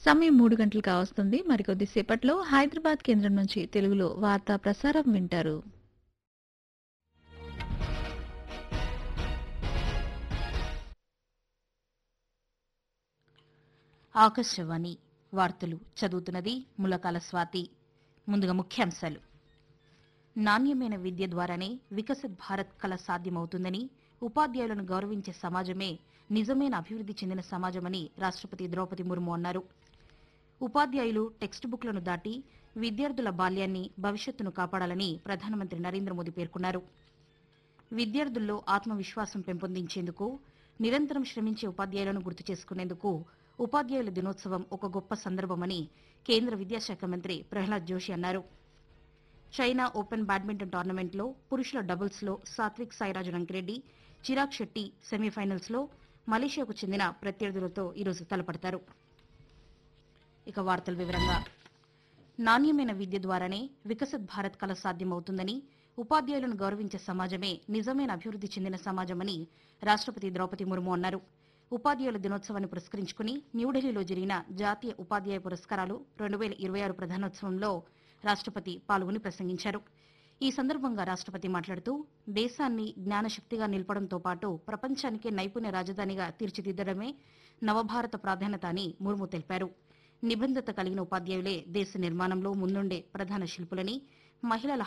సమయం మూడు గంటలు కావస్తుంది మరికొద్ది సేపట్లో హైదరాబాద్ కేంద్రం నుంచి తెలుగులో వార్తా ప్రసారం వింటారు ఆకాశవాణి వార్తలు చదువుతున్నది ములకాల స్వాతి ముందుగా ముఖ్యాంశాలు నాణ్యమైన విద్య ద్వారానే వికసిత్ భారత్ కల సాధ్యమవుతుందని ఉపాధ్యాయులను గౌరవించే సమాజమే నిజమైన అభివృద్ధి చెందిన సమాజమని రాష్ట్రపతి ద్రౌపది ముర్ము అన్నారు ఉపాధ్యాయులు టెక్స్ట్ బుక్లను దాటి విద్యార్థుల బాల్యాన్ని భవిష్యత్తును కాపాడాలని ప్రధానమంత్రి నరేంద్ర మోదీ పేర్కొన్నారు విద్యార్థుల్లో ఆత్మవిశ్వాసం పెంపొందించేందుకు నిరంతరం శ్రమించే ఉపాధ్యాయులను గుర్తు చేసుకునేందుకు ఉపాధ్యాయుల దినోత్సవం ఒక గొప్ప సందర్భమని కేంద్ర విద్యాశాఖ మంత్రి ప్రహ్లాద్ జోషి అన్నారు చైనా ఓపెన్ బ్యాడ్మింటన్ టోర్నమెంట్లో పురుషుల డబుల్స్లో సాత్విక్ సాయిరాజు రంకిరెడ్డి చిరాగ్ శెట్టి సెమీఫైనల్స్లో మలేషియాకు చెందిన ప్రత్యర్థులతో ఈరోజు తలపడతారు ఇక వార్తల వివరంగా నాణ్యమైన విద్య ద్వారానే వికసిత్ భారత్ కల సాధ్యమవుతుందని ఉపాధ్యాయులను గౌరవించే సమాజమే నిజమైన అభివృద్ధి చెందిన సమాజమని రాష్ట్రపతి ద్రౌపది ముర్ము అన్నారు ఉపాధ్యాయుల దినోత్సవాన్ని పురస్కరించుకుని న్యూఢిల్లీలో జరిగిన జాతీయ ఉపాధ్యాయ పురస్కారాలు రెండు వేల ఇరవై ఆరు ప్రధానోత్సవంలో రాష్ట్రపతి పాల్గొని ప్రసంగించారు ఈ సందర్భంగా రాష్ట్రపతి మాట్లాడుతూ దేశాన్ని జ్ఞానశక్తిగా నిలపడంతో పాటు ప్రపంచానికే నైపుణ్య రాజధానిగా తీర్చిదిద్దడమే నవభారత ప్రాధాన్యత అని ముర్ము తెలిపారు నిబంధత కలిగిన ఉపాధ్యాయులే దేశ నిర్మాణంలో ముందుండే ప్రధాన శిల్పులని మహిళల